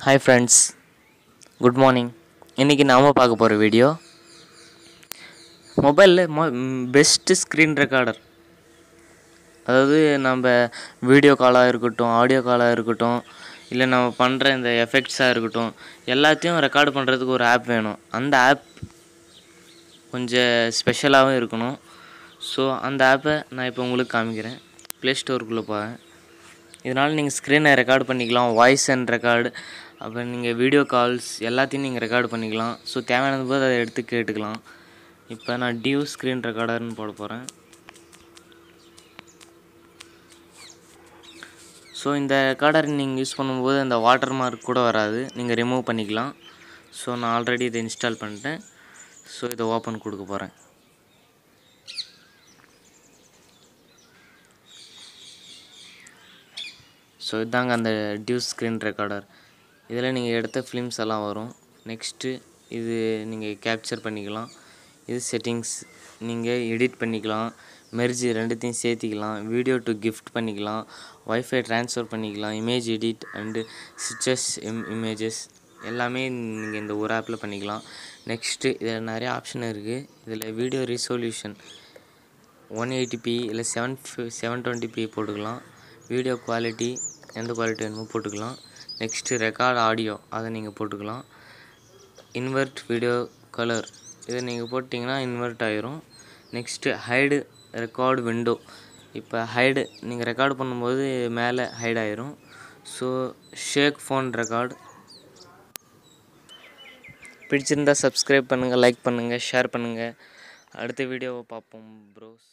hi friends good morning இன்றைக்கி நாம் பார்க்க போகிற வீடியோ மொபைலில் மொ பெஸ்ட்டு ஸ்க்ரீன் ரெக்கார்டர் அதாவது நம்ம வீடியோ காலாக இருக்கட்டும் ஆடியோ காலாக இருக்கட்டும் இல்லை நம்ம பண்ணுற இந்த எஃபெக்ட்ஸாக இருக்கட்டும் எல்லாத்தையும் ரெக்கார்டு பண்ணுறதுக்கு ஒரு ஆப் வேணும் அந்த ஆப் கொஞ்சம் ஸ்பெஷலாகவும் இருக்கணும் ஸோ அந்த ஆப்பை நான் இப்போ உங்களுக்கு காமிக்கிறேன் ப்ளே ஸ்டோருக்குள்ளே போகிறேன் இதனால் நீங்கள் ஸ்க்ரீனை ரெக்கார்ட் பண்ணிக்கலாம் வாய்ஸ் அண்ட் ரெக்கார்டு அப்புறம் நீங்கள் வீடியோ கால்ஸ் எல்லாத்தையும் நீங்கள் ரெக்கார்ட் பண்ணிக்கலாம் ஸோ தேவையானது போது அதை எடுத்து கேட்டுக்கலாம் இப்போ நான் டியூ ஸ்க்ரீன் ரெக்கார்டர்னு போட போகிறேன் ஸோ இந்த ரெக்கார்டர் நீங்கள் யூஸ் பண்ணும்போது அந்த வாட்டர் மார்க் கூட வராது நீங்கள் ரிமூவ் பண்ணிக்கலாம் ஸோ நான் ஆல்ரெடி இதை இன்ஸ்டால் பண்ணிட்டேன் ஸோ இதை ஓப்பன் கொடுக்க போகிறேன் ஸோ இதாங்க அந்த டியூஸ் ஸ்க்ரீன் ரெக்கார்டர் இதில் நீங்கள் எடுத்த ஃபிலிம்ஸ் எல்லாம் வரும் நெக்ஸ்ட்டு இது நீங்கள் கேப்சர் பண்ணிக்கலாம் இது செட்டிங்ஸ் நீங்கள் எடிட் பண்ணிக்கலாம் மெர்ஜி ரெண்டுத்தையும் சேர்த்திக்கலாம் வீடியோ டு கிஃப்ட் பண்ணிக்கலாம் ஒய்ஃபை ட்ரான்ஸ்ஃபர் பண்ணிக்கலாம் இமேஜ் எடிட் அண்டு ஸ்விட்சஸ் இம் இமேஜஸ் எல்லாமே நீங்கள் இந்த ஒரு ஆப்பில் பண்ணிக்கலாம் நெக்ஸ்ட்டு இதில் நிறைய ஆப்ஷன் இருக்குது இதில் வீடியோ ரிசொல்யூஷன் ஒன் எயிட்டிபி இல்லை செவன் செவன் டுவெண்ட்டி போட்டுக்கலாம் வீடியோ குவாலிட்டி எந்த குவாலிட்டி வேணுமோ போட்டுக்கலாம் நெக்ஸ்ட்டு ரெக்கார்ட் ஆடியோ அதை நீங்கள் போட்டுக்கலாம் இன்வெர்ட் வீடியோ கலர் இதை நீங்கள் போட்டிங்கன்னா இன்வெர்ட் ஆயிரும் நெக்ஸ்ட்டு ஹைடு ரெக்கார்டு விண்டோ இப்போ ஹைடு நீங்கள் ரெக்கார்டு பண்ணும்போது மேலே ஹைட் ஆயிரும் ஸோ ஷேக் ஃபோன் ரெக்கார்டு பிடிச்சிருந்தா சப்ஸ்கிரைப் பண்ணுங்கள் லைக் பண்ணுங்கள் ஷேர் பண்ணுங்கள் அடுத்த வீடியோவை பார்ப்போம் ப்ரோஸ்